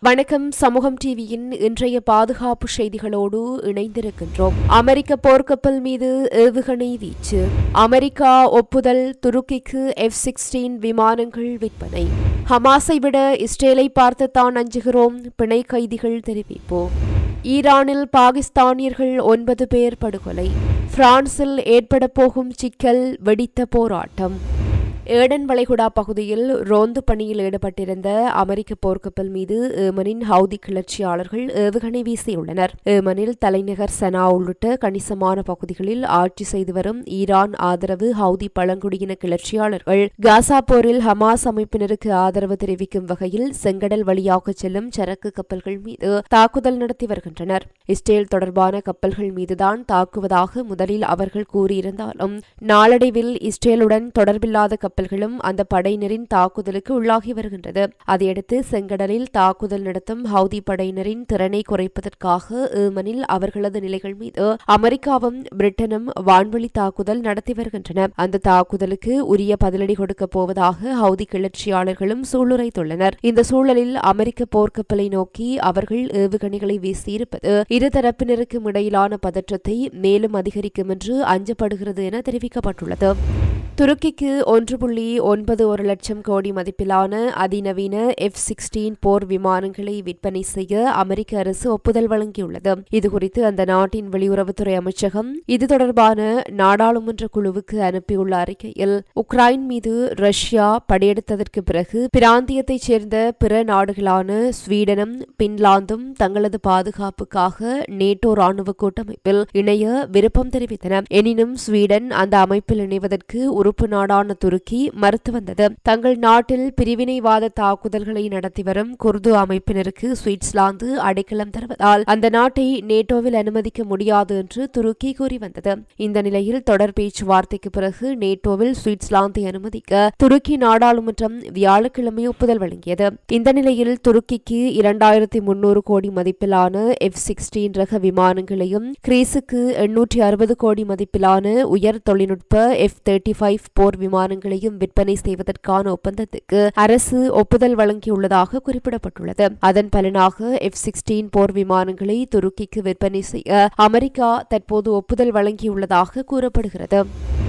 வணக்கம் சமூகம் டிவியின் இன்றைய பாதுகாப்பு செய்திகளோடு இணைந்திருக்கின்றோம் அமெரிக்க போர்க்கப்பல் மீது ஏவுகணை வீச்சு அமெரிக்கா ஒப்புதல் துருக்கிக்கு எஃப் சிக்ஸ்டீன் விமானங்கள் விற்பனை ஹமாஸை விட இஸ்ரேலை பார்த்து தான் அஞ்சுகிறோம் பிணை கைதிகள் தெரிவிப்போம் ஈரானில் பாகிஸ்தானியர்கள் ஒன்பது பேர் படுகொலை பிரான்சில் ஏற்பட போகும் சிக்கல் வெடித்த போராட்டம் ஏடன் வளைகுடா பகுதியில் ரோந்து பணியில் ஈடுபட்டிருந்த அமெரிக்க போர்க்கப்பல் மீது ஏமனின் ஹவுதி கிளர்ச்சியாளர்கள் ஏவுகணை வீசியுள்ளனர் ஏமனில் தலைநகர் சனா உள்ளிட்ட கணிசமான பகுதிகளில் ஆட்சி செய்து வரும் ஈரான் ஆதரவு ஹவுதி பழங்குடியின கிளர்ச்சியாளர்கள் காசா போரில் ஹமாஸ் அமைப்பினருக்கு ஆதரவு தெரிவிக்கும் வகையில் செங்கடல் வழியாக செல்லும் சரக்கு கப்பல்கள் மீது தாக்குதல் நடத்தி வருகின்றனர் இஸ்ரேல் தொடர்பான கப்பல்கள் மீதுதான் தாக்குவதாக முதலில் அவர்கள் கூறியிருந்தாலும் நாளடைவில் இஸ்ரேலுடன் தொடர்பில்லாத கப்பல்களும் அந்த படையினரின் தாக்குதலுக்கு உள்ளாகி வருகின்றது அதையடுத்து செங்கடலில் தாக்குதல் நடத்தும் ஹவுதி படையினரின் திறனை குறைப்பதற்காக ஏமனில் அவர்களது நிலைகள் மீது அமெரிக்காவும் பிரிட்டனும் வான்வழி தாக்குதல் நடத்தி வருகின்றன அந்த தாக்குதலுக்கு உரிய பதிலடி கொடுக்கப் போவதாக ஹவுதி கிளர்ச்சியாளர்களும் சூளுரைத்துள்ளனர் இந்த சூழலில் அமெரிக்க போர்க்கப்பலை நோக்கி அவர்கள் ஏவுகணைகளை வீசியிருப்பது இருதரப்பினருக்கும் இடையிலான பதற்றத்தை மேலும் அதிகரிக்கும் என்று அஞ்சப்படுகிறது என தெரிவிக்கப்பட்டுள்ளது துருக்கிக்கு ஒன்று புள்ளி ஒன்பது ஒரு லட்சம் கோடி மதிப்பிலான அதிநவீன எஃப் சிக்ஸ்டீன் போர் விமானங்களை விற்பனை செய்ய அமெரிக்க அரசு ஒப்புதல் வழங்கியுள்ளது இதுகுறித்து அந்த நாட்டின் வெளியுறவுத்துறை அமைச்சகம் இது தொடர்பான நாடாளுமன்ற குழுவுக்கு அனுப்பியுள்ள அறிக்கையில் உக்ரைன் மீது ரஷ்யா படையெடுத்ததற்கு பிறகு பிராந்தியத்தைச் சேர்ந்த பிற நாடுகளான ஸ்வீடனும் பின்லாந்தும் தங்களது பாதுகாப்புக்காக நேட்டோ ராணுவ கூட்டமைப்பில் இணைய விருப்பம் தெரிவித்தன எனினும் ஸ்வீடன் அந்த அமைப்பில் இணைவதற்கு உறுப்பு நாடான துருக்கி மறுத்து வந்தது தங்கள் நாட்டில் பிரிவினைவாத தாக்குதல்களை நடத்தி வரும் குர்து அமைப்பினருக்கு சுவிட்சர்லாந்து அடைக்கலம் தருவதால் அந்த நாட்டை நேட்டோவில் அனுமதிக்க முடியாது என்று துருக்கி கூறி வந்தது இந்த நிலையில் தொடர் பேச்சுவார்த்தைக்கு பிறகு நேட்டோவில் சுவிட்சர்லாந்தை அனுமதிக்க துருக்கி நாடாளுமன்றம் வியாழக்கிழமை ஒப்புதல் வழங்கியது இந்த நிலையில் துருக்கிக்கு இரண்டாயிரத்தி முன்னூறு கோடி மதிப்பிலான எஃப் சிக்ஸ்டீன் ரக விமானங்களையும் கிரீஸுக்கு எண்ணூற்றி அறுபது கோடி மதிப்பிலான உயர் தொழில்நுட்ப எஃப் தேர்ட்டி ஃபைவ் போர் விமானங்களையும் விற்பனை செய்வதற்கான ஒப்பந்தத்துக்கு அரசு ஒப்புதல் வழங்கியுள்ளதாக குறிப்பிடப்பட்டுள்ளது அதன் பலனாக எஃப் சிக்ஸ்டீன் போர் விமானங்களை துருக்கிக்கு விற்பனை செய்ய அமெரிக்கா தற்போது ஒப்புதல் வழங்கியுள்ளதாக கூறப்படுகிறது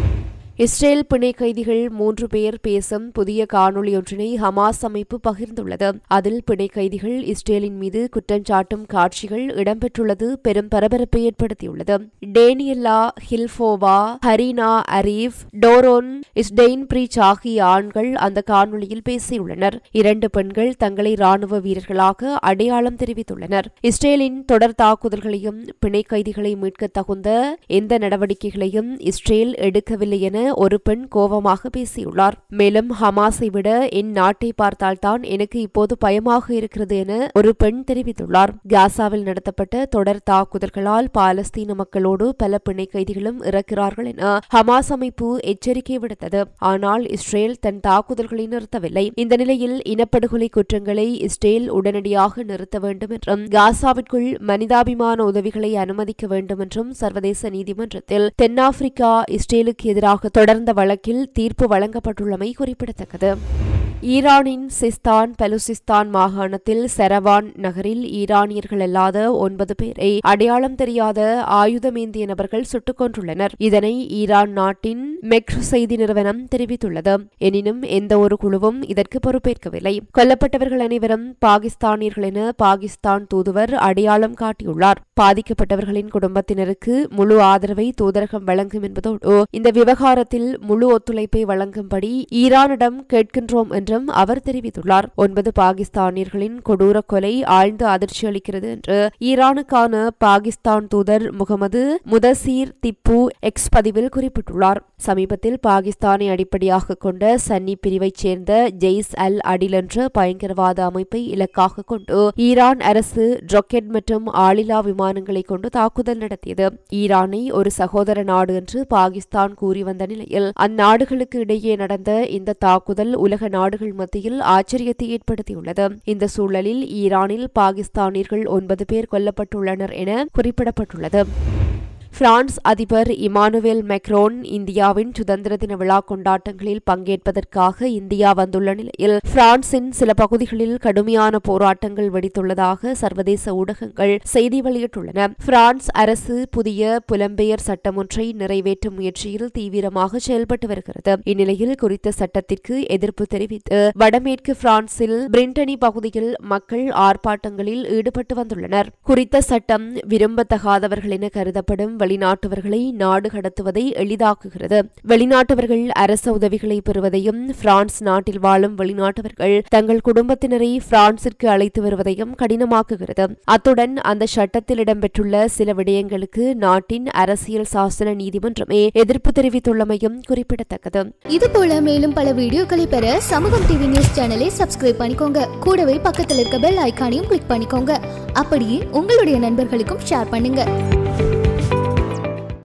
இஸ்ரேல் பிணை கைதிகள் மூன்று பேர் பேசும் புதிய காணொளி ஒன்றினை ஹமாஸ் அமைப்பு பகிர்ந்துள்ளது அதில் பிணை கைதிகள் இஸ்ரேலின் மீது குற்றஞ்சாட்டும் காட்சிகள் இடம்பெற்றுள்ளது பெரும் பரபரப்பை ஏற்படுத்தியுள்ளது Daniella Gilboa Karina Ariev Doron Steinbrecher ஆகிய ஆண்கள் அந்த காணொளியில் பேசியுள்ளனர் இரண்டு பெண்கள் தங்களை ராணுவ வீரர்களாக அடையாளம் தெரிவித்துள்ளனர் இஸ்ரேலின் தொடர் தாக்குதல்களையும் பிணை கைதிகளை மீட்க தகுந்த எந்த நடவடிக்கைகளையும் இஸ்ரேல் எடுக்கவில்லை என ஒரு பெண் கோபமாக பேசியுள்ளார் மேலும் ஹமாஸை விட என் நாட்டை பார்த்தால்தான் எனக்கு இப்போது பயமாக இருக்கிறது என ஒரு பெண் தெரிவித்துள்ளார் காசாவில் நடத்தப்பட்ட தொடர் தாக்குதல்களால் பாலஸ்தீன மக்களோடு பல பிணை கைதிகளும் இறக்கிறார்கள் என ஹமாஸ் அமைப்பு எச்சரிக்கை விடுத்தது ஆனால் இஸ்ரேல் தன் தாக்குதல்களை நிறுத்தவில்லை இந்த நிலையில் இனப்படுகொலை குற்றங்களை இஸ்ரேல் உடனடியாக நிறுத்த வேண்டும் என்றும் காசாவிற்குள் மனிதாபிமான உதவிகளை அனுமதிக்க வேண்டும் என்றும் சர்வதேச நீதிமன்றத்தில் தென்னாப்பிரிக்கா இஸ்ரேலுக்கு எதிராக தொடர்ந்த வழக்கில் தீர்ப்பு வழங்கப்பட்டுள்ளமை குறிப்பிடத்தக்கது ஈரானின் சிஸ்தான் பலுசிஸ்தான் மாகாணத்தில் செரவான் நகரில் ஈரானியர்கள் அல்லாத ஒன்பது பேரை அடையாளம் தெரியாத ஆயுதமேந்திய நபர்கள் சுட்டுக் கொன்றுள்ளனர் இதனை ஈரான் நாட்டின் மெக்ரு செய்தி நிறுவனம் தெரிவித்துள்ளது எனினும் எந்த ஒரு குழுவும் இதற்கு பொறுப்பேற்கவில்லை கொல்லப்பட்டவர்கள் அனைவரும் பாகிஸ்தானியர்கள் என பாகிஸ்தான் தூதுவர் அடையாளம் காட்டியுள்ளார் பாதிக்கப்பட்டவர்களின் குடும்பத்தினருக்கு முழு ஆதரவை தூதரகம் வழங்கும் என்பதோடு இந்த விவகாரத்தில் முழு ஒத்துழைப்பை வழங்கும்படி ஈரானிடம் கேட்கின்றோம் என்றும் அவர் தெரிவித்துள்ளார் ஒன்பது பாகிஸ்தானியர்களின் கொடூர கொலை ஆழ்ந்த அதிர்ச்சி அளிக்கிறது என்று ஈரானுக்கான பாகிஸ்தான் தூதர் முகமது முதசீர் திப்பு எக்ஸ் பதிவில் குறிப்பிட்டுள்ளார் சமீபத்தில் பாகிஸ்தானை அடிப்படையாக கொண்ட சன்னி பிரிவைச் சேர்ந்த ஜெய்ஸ் அல் அடில் என்ற பயங்கரவாத அமைப்பை இலக்காக கொண்டு ஈரான் அரசு ராக்கெட் மற்றும் ஆளில்லா விமானங்களை கொண்டு தாக்குதல் நடத்தியது ஈரானை ஒரு சகோதர நாடு என்று பாகிஸ்தான் கூறி வந்த நிலையில் அந்நாடுகளுக்கு இடையே நடந்த இந்த தாக்குதல் உலக நாடுகள் மத்தியில் ஆச்சரியத்தை ஏற்படுத்தியுள்ளது இந்த சூழலில் ஈரானில் பாகிஸ்தானியர்கள் ஒன்பது பேர் கொல்லப்பட்டுள்ளனர் என குறிப்பிடப்பட்டுள்ளது பிரான்ஸ் அதிபர் இமானுவேல் மெக்ரோன் இந்தியாவின் சுதந்திர தின விழா கொண்டாட்டங்களில் பங்கேற்பதற்காக இந்தியா வந்துள்ள நிலையில் பிரான்சின் சில பகுதிகளில் கடுமையான போராட்டங்கள் வெடித்துள்ளதாக சர்வதேச ஊடகங்கள் செய்தி வெளியிட்டுள்ளன பிரான்ஸ் அரசு புதிய புலம்பெயர் சட்டம் ஒன்றை நிறைவேற்றும் முயற்சியில் தீவிரமாக செயல்பட்டு வருகிறது இந்நிலையில் குறித்த சட்டத்திற்கு எதிர்ப்பு தெரிவித்து வடமேற்கு பிரான்சில் பிரிண்டனி பகுதியில் மக்கள் ஆர்ப்பாட்டங்களில் ஈடுபட்டு வந்துள்ளனர் குறித்த சட்டம் விரும்பத்தகாதவர்கள் என கருதப்படும் வெளிநாட்டவர்களை நாடு கடத்துவதை எளிதாக்குகிறது வெளிநாட்டவர்கள் அரச உதவிகளை பெறுவதையும் பிரான்ஸ் நாட்டில் வாழும் வெளிநாட்டவர்கள் தங்கள் குடும்பத்தினரை பிரான்சிற்கு அழைத்து வருவதையும் கடினமாக்குகிறது அத்துடன் அந்த சட்டத்தில் இடம்பெற்றுள்ள சில விடயங்களுக்கு நாட்டின் அரசியல் சாசன நீதிமன்றமே எதிர்ப்பு தெரிவித்துள்ளமையும் குறிப்பிடத்தக்கது இது போல மேலும் பல வீடியோக்களை பெற சமூகம் டிவி நியூஸ் சேனலை சப்ஸ்கிரைப் பண்ணிக்கோங்க கூடவே பக்கத்தில் இருக்க பெல் ஐகானையும் கிளிக் பண்ணிக்கோங்க அப்படியே உங்களுடைய நண்பர்களுக்கும் ஷேர் பண்ணுங்க